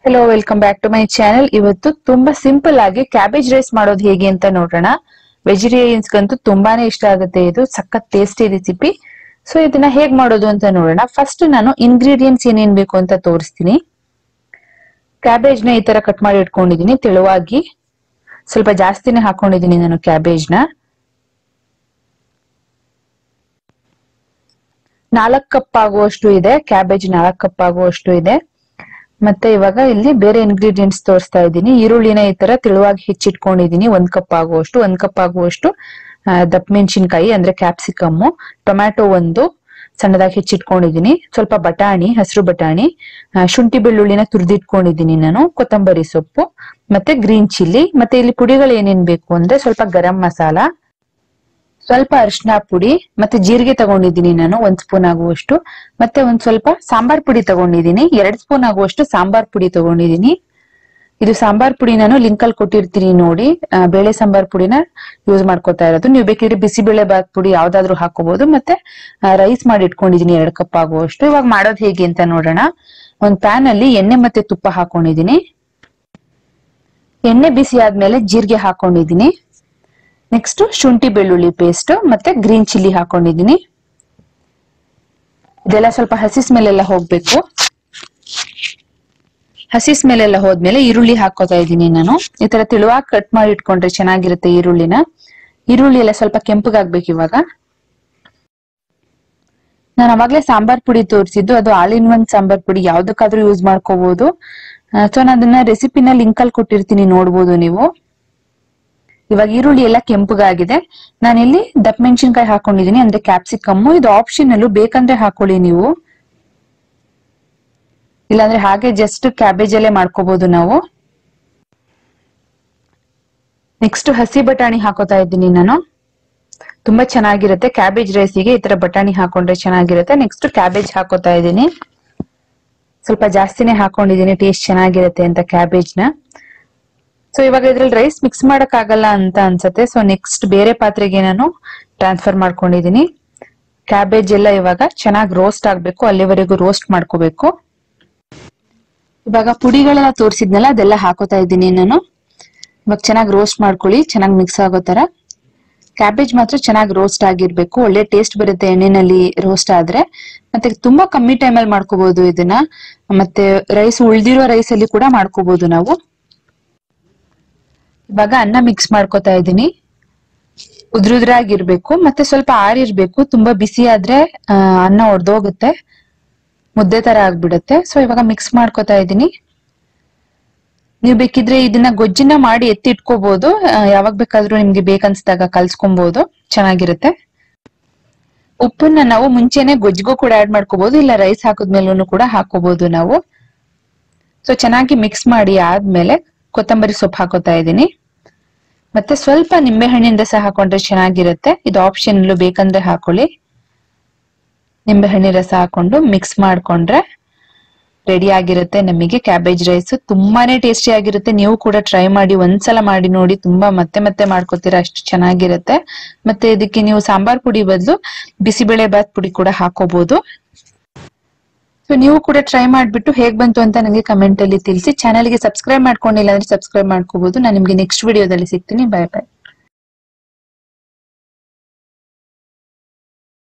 hello welcome back to my channel ಇವತ್ತು ತುಂಬಾ simple ಆಗಿ ಕ್ಯಾಬೇಜ್ ರೈಸ್ ಮಾಡೋದು ಹೇಗೆ ಅಂತ ನೋಡೋಣ ವೆಜಿಟೇರಿಯನ್ಸ್ ಗಂತೂ ತುಂಬಾನೇ ಇಷ್ಟ ಆಗುತ್ತೆ ಇದು ಸಖತ್ ಟೇಸ್ಟಿ ರೆಸಿಪಿ ಸೊ ಇದನ್ನ ಹೇಗ್ ಮಾಡೋದು ಅಂತ ನೋಡೋಣ ಫಸ್ಟ್ ನಾನು ಇಂಗ್ರೀಡಿಯೆಂಟ್ಸ್ ಏನೇನ್ ಬೇಕು ಅಂತ ತೋರಿಸ್ತೀನಿ ಕ್ಯಾಬೇಜ್ ನ ಈ ತರ ಕಟ್ ಮಾಡಿ ಇಟ್ಕೊಂಡಿದೀನಿ ತೆಳುವಾಗಿ ಸ್ವಲ್ಪ ಜಾಸ್ತಿನೇ ಹಾಕೊಂಡಿದೀನಿ ನಾನು ಕ್ಯಾಬೇಜ್ ನ ನಾಲ್ಕ್ ಕಪ್ ಆಗುವಷ್ಟು ಇದೆ ಕ್ಯಾಬೇಜ್ ನಾಲ್ಕ್ ಕಪ್ ಆಗುವಷ್ಟು ಇದೆ ಮತ್ತೆ ಇವಾಗ ಇಲ್ಲಿ ಬೇರೆ ಇಂಗ್ರೀಡಿಯೆಂಟ್ಸ್ ತೋರಿಸ್ತಾ ಇದ್ದೀನಿ ಈರುಳ್ಳಿನ ಈ ತರ ತೆಳುವಾಗಿ ಹೆಚ್ಚಿಟ್ಕೊಂಡಿದೀನಿ ಒಂದ್ ಕಪ್ ಆಗುವಷ್ಟು ಒಂದ್ ಕಪ್ ಆಗುವಷ್ಟು ಆ, ದಪ್ಪ ಮೆಣಸಿನ್ಕಾಯಿ ಅಂದ್ರೆ ಕ್ಯಾಪ್ಸಿಕಮ್ ಟೊಮ್ಯಾಟೊ ಒಂದು ಸಣ್ಣದಾಗಿ ಹೆಚ್ಚಿಟ್ಕೊಂಡಿದೀನಿ ಸ್ವಲ್ಪ ಬಟಾಣಿ ಹಸಿರು ಬಟಾಣಿ ಆ, ಶುಂಠಿ ಬೆಳ್ಳುಳ್ಳಿನ ತುರಿದಿಟ್ಕೊಂಡಿದೀನಿ ನಾನು ಕೊತ್ತಂಬರಿ ಸೊಪ್ಪು ಮತ್ತೆ ಗ್ರೀನ್ ಚಿಲ್ಲಿ ಮತ್ತೆ ಇಲ್ಲಿ ಪುಡಿಗಳು ಏನೇನ್ ಬೇಕು ಅಂದ್ರೆ ಸ್ವಲ್ಪ ಗರಂ ಮಸಾಲ ಸ್ವಲ್ಪ ಅರಿಶಿನ ಪುಡಿ ಮತ್ತೆ ಜೀರಿಗೆ ತಗೊಂಡಿದ್ದೀನಿ ನಾನು ಒಂದ್ ಸ್ಪೂನ್ ಆಗುವಷ್ಟು ಮತ್ತೆ ಒಂದ್ ಸ್ವಲ್ಪ ಸಾಂಬಾರ್ ಪುಡಿ ತಗೊಂಡಿದ್ದೀನಿ ಎರಡ್ ಸ್ಪೂನ್ ಆಗುವಷ್ಟು ಸಾಂಬಾರ್ ಪುಡಿ ತಗೊಂಡಿದ್ದೀನಿ ಇದು ಸಾಂಬಾರ್ ಪುಡಿ ನಾನು ಲಿಂಕ್ ಅಲ್ಲಿ ಕೊಟ್ಟಿರ್ತೀನಿ ನೋಡಿ ಆ, ಬೇಳೆ ಸಾಂಬಾರ್ ಪುಡಿನ ಯೂಸ್ ಮಾಡ್ಕೊತಾ ಇರೋದು ನೀವು ಬೇಕಿದ್ರೆ ಬಿಸಿಬೇಳೆ ಬಾತ್ ಪುಡಿ ಯಾವ್ದಾದ್ರು ಹಾಕೋಬಹುದು ಮತ್ತೆ ರೈಸ್ ಮಾಡಿ ಇಟ್ಕೊಂಡಿದೀನಿ ಎರಡ್ ಕಪ್ ಆಗುವಷ್ಟು ಇವಾಗ ಮಾಡೋದು ಹೇಗೆ ಅಂತ ನೋಡೋಣ ಒಂದ್ ಪ್ಯಾನ್ ಅಲ್ಲಿ ಎಣ್ಣೆ ಮತ್ತೆ ತುಪ್ಪ ಹಾಕೊಂಡಿದೀನಿ ಎಣ್ಣೆ ಬಿಸಿ ಆದ್ಮೇಲೆ ಜೀರಿಗೆ ಹಾಕೊಂಡಿದೀನಿ ನೆಕ್ಸ್ಟ್ ಶುಂಠಿ ಬೆಳ್ಳುಳ್ಳಿ ಪೇಸ್ಟ್ ಮತ್ತೆ ಗ್ರೀನ್ ಚಿಲ್ಲಿ ಹಾಕೊಂಡಿದೀನಿ ಇದೆಲ್ಲ ಸ್ವಲ್ಪ ಹಸಿ ಸ್ಮೆಲ್ ಎಲ್ಲ ಹೋಗ್ಬೇಕು ಹಸಿ ಸ್ಮೆಲ್ ಎಲ್ಲ ಹೋದ್ಮೇಲೆ ಈರುಳ್ಳಿ ಹಾಕೋತಾ ಇದ್ದೀನಿ ನಾನು ಈ ತರ ತೆಳುವಾಗಿ ಕಟ್ ಮಾಡಿ ಇಟ್ಕೊಂಡ್ರೆ ಚೆನ್ನಾಗಿರುತ್ತೆ ಈರುಳ್ಳಿನ ಈರುಳ್ಳಿ ಎಲ್ಲ ಸ್ವಲ್ಪ ಕೆಂಪಗಾಗ್ಬೇಕು ಇವಾಗ ನಾನು ಅವಾಗ್ಲೇ ಸಾಂಬಾರ್ ಪುಡಿ ತೋರಿಸಿದ್ದು ಅದು ಆಲ್ ಇನ್ ಒನ್ ಸಾಂಬಾರ್ ಪುಡಿ ಯಾವ್ದಕ್ಕಾದ್ರೂ ಯೂಸ್ ಮಾಡ್ಕೋಬಹುದು ಸೊ ನಾನು ಅದನ್ನ ರೆಸಿಪಿನ ಲಿಂಕ್ ಅಲ್ಲಿ ಕೊಟ್ಟಿರ್ತೀನಿ ನೋಡ್ಬೋದು ನೀವು ಇವಾಗ ಈರುಳ್ಳಿ ಎಲ್ಲ ಕೆಂಪಗಾಗಿದೆ ನಾನಿಲ್ಲಿ ದಪ್ಪ ಮೆಣಸಿನ್ಕಾಯಿ ಹಾಕೊಂಡಿದೀನಿ ಅಂದ್ರೆ ಕ್ಯಾಪ್ಸಿಕಮ್ ಇದು ಆಪ್ಷನ್ ಅಲ್ಲೂ ಬೇಕಂದ್ರೆ ಹಾಕೊಳ್ಳಿ ನೀವು ಇಲ್ಲಾಂದ್ರೆ ಹಾಗೆ ಜಸ್ಟ್ ಕ್ಯಾಬೇಜ್ ಅಲ್ಲೇ ಮಾಡ್ಕೋಬಹುದು ನಾವು ನೆಕ್ಸ್ಟ್ ಹಸಿ ಬಟಾಣಿ ಹಾಕೋತಾ ಇದ್ದೀನಿ ನಾನು ತುಂಬಾ ಚೆನ್ನಾಗಿರುತ್ತೆ ಕ್ಯಾಬೇಜ್ ರೈಸಿಗೆ ಈ ತರ ಬಟಾಣಿ ಹಾಕೊಂಡ್ರೆ ಚೆನ್ನಾಗಿರುತ್ತೆ ನೆಕ್ಸ್ಟ್ ಕ್ಯಾಬೇಜ್ ಹಾಕೋತಾ ಇದ್ದೀನಿ ಸ್ವಲ್ಪ ಜಾಸ್ತಿನೇ ಹಾಕೊಂಡಿದೀನಿ ಟೇಸ್ಟ್ ಚೆನ್ನಾಗಿರುತ್ತೆ ಅಂತ ಕ್ಯಾಬೇಜ್ ನ ಸೊ ಇವಾಗ ಇದ್ರಲ್ಲಿ ರೈಸ್ ಮಿಕ್ಸ್ ಮಾಡಕ್ ಆಗಲ್ಲ ಅಂತ ಅನ್ಸತ್ತೆ ಸೊ ನೆಕ್ಸ್ಟ್ ಬೇರೆ ಪಾತ್ರೆಗೆ ನಾನು ಟ್ರಾನ್ಸ್ಫರ್ ಮಾಡ್ಕೊಂಡಿದೀನಿ ಕ್ಯಾಬೇಜ್ ಎಲ್ಲ ಇವಾಗ ಚೆನ್ನಾಗಿ ರೋಸ್ಟ್ ಆಗ್ಬೇಕು ಅಲ್ಲಿವರೆಗೂ ರೋಸ್ಟ್ ಮಾಡ್ಕೋಬೇಕು ಇವಾಗ ಪುಡಿಗಳೆಲ್ಲ ತೋರಿಸಿದ್ನಲ್ಲ ಅದೆಲ್ಲ ಹಾಕೋತಾ ಇದ್ದೀನಿ ನಾನು ಇವಾಗ ಚೆನ್ನಾಗಿ ರೋಸ್ಟ್ ಮಾಡ್ಕೊಳ್ಳಿ ಚೆನ್ನಾಗಿ ಮಿಕ್ಸ್ ಆಗೋ ತರ ಕ್ಯಾಬೇಜ್ ಮಾತ್ರ ಚೆನ್ನಾಗಿ ರೋಸ್ಟ್ ಆಗಿರ್ಬೇಕು ಒಳ್ಳೆ ಟೇಸ್ಟ್ ಬರುತ್ತೆ ಎಣ್ಣೆನಲ್ಲಿ ರೋಸ್ಟ್ ಆದ್ರೆ ಮತ್ತೆ ತುಂಬಾ ಕಮ್ಮಿ ಟೈಮಲ್ಲಿ ಮಾಡ್ಕೋಬಹುದು ಇದನ್ನ ಮತ್ತೆ ರೈಸ್ ಉಳ್ದಿರೋ ರೈಸ್ ಅಲ್ಲಿ ಕೂಡ ಮಾಡ್ಕೋಬಹುದು ನಾವು ಇವಾಗ ಅನ್ನ ಮಿಕ್ಸ್ ಮಾಡ್ಕೋತಾ ಇದ್ದೀನಿ ಉದ್ರುದ್ರಾಗಿರ್ಬೇಕು ಮತ್ತೆ ಸ್ವಲ್ಪ ಆರಿರ್ಬೇಕು ತುಂಬಾ ಬಿಸಿ ಆದ್ರೆ ಆ, ಅನ್ನ ಒಡ್ದೋಗುತ್ತೆ ಮುದ್ದೆ ತರ ಆಗ್ಬಿಡುತ್ತೆ ಸೊ ಇವಾಗ ಮಿಕ್ಸ್ ಮಾಡ್ಕೋತಾ ಇದ್ದೀನಿ ನೀವು ಬೇಕಿದ್ರೆ ಇದನ್ನ ಗೊಜ್ಜಿನ ಮಾಡಿ ಎತ್ತಿ ಇಟ್ಕೋಬಹುದು ಯಾವಾಗ ಬೇಕಾದ್ರೂ ನಿಮ್ಗೆ ಬೇಕನ್ಸ್ದಾಗ ಕಲ್ಸ್ಕೊಬಹುದು ಚೆನ್ನಾಗಿರುತ್ತೆ ಉಪ್ಪನ್ನ ನಾವು ಮುಂಚೆನೆ ಗೊಜ್ಜಿಗೂ ಕೂಡ ಆಡ್ ಮಾಡ್ಕೋಬಹುದು ಇಲ್ಲ ರೈಸ್ ಹಾಕಿದ್ಮೇಲೂ ಕೂಡ ಹಾಕೋಬಹುದು ನಾವು ಸೊ ಚೆನ್ನಾಗಿ ಮಿಕ್ಸ್ ಮಾಡಿ ಆದ್ಮೇಲೆ ಕೊತ್ತಂಬರಿ ಸೊಪ್ಪು ಹಾಕೋತಾ ಇದ್ದೀನಿ ಮತ್ತೆ ಸ್ವಲ್ಪ ನಿಂಬೆ ಹಣ್ಣಿನ ರಸ ಹಾಕೊಂಡ್ರೆ ಚೆನ್ನಾಗಿರುತ್ತೆ ಇದು ಆಪ್ಷನ್ ಬೇಕಂದ್ರೆ ಹಾಕೊಳ್ಳಿ ನಿಂಬೆ ಹಣ್ಣಿನ ರಸ ಹಾಕೊಂಡು ಮಿಕ್ಸ್ ಮಾಡ್ಕೊಂಡ್ರೆ ರೆಡಿ ಆಗಿರುತ್ತೆ ನಮಗೆ ಕ್ಯಾಬೇಜ್ ರೈಸ್ ತುಂಬಾನೇ ಟೇಸ್ಟಿ ಆಗಿರುತ್ತೆ ನೀವು ಕೂಡ ಟ್ರೈ ಮಾಡಿ ಒಂದ್ಸಲ ಮಾಡಿ ನೋಡಿ ತುಂಬಾ ಮತ್ತೆ ಮತ್ತೆ ಮಾಡ್ಕೋತೀರಾ ಅಷ್ಟು ಚೆನ್ನಾಗಿರುತ್ತೆ ಮತ್ತೆ ಇದಕ್ಕೆ ನೀವು ಸಾಂಬಾರ್ ಪುಡಿ ಬದಲು ಬಿಸಿಬೇಳೆ ಬಾತ್ ಪುಡಿ ಕೂಡ ಹಾಕೋಬಹುದು ಸೊ ನೀವು ಕೂಡ ಟ್ರೈ ಮಾಡ್ಬಿಟ್ಟು ಹೇಗ್ ಬಂತು ಅಂತ ನನಗೆ ಕಮೆಂಟ್ ಅಲ್ಲಿ ತಿಳಿಸಿ ಚಾನಲ್ಗೆ ಸಬ್ಸ್ಕ್ರೈಬ್ ಮಾಡ್ಕೊಂಡಿಲ್ಲ ಅಂದ್ರೆ ಸಬ್ಸ್ಕ್ರೈಬ್ ಮಾಡ್ಕೋಬಹುದು ನಾನು ನಿಮ್ಗೆ ನೆಕ್ಸ್ಟ್ ವಿಡಿಯೋದಲ್ಲಿ ಸಿಗ್ತೀನಿ ಬಾಯ್ ಬಾಯ್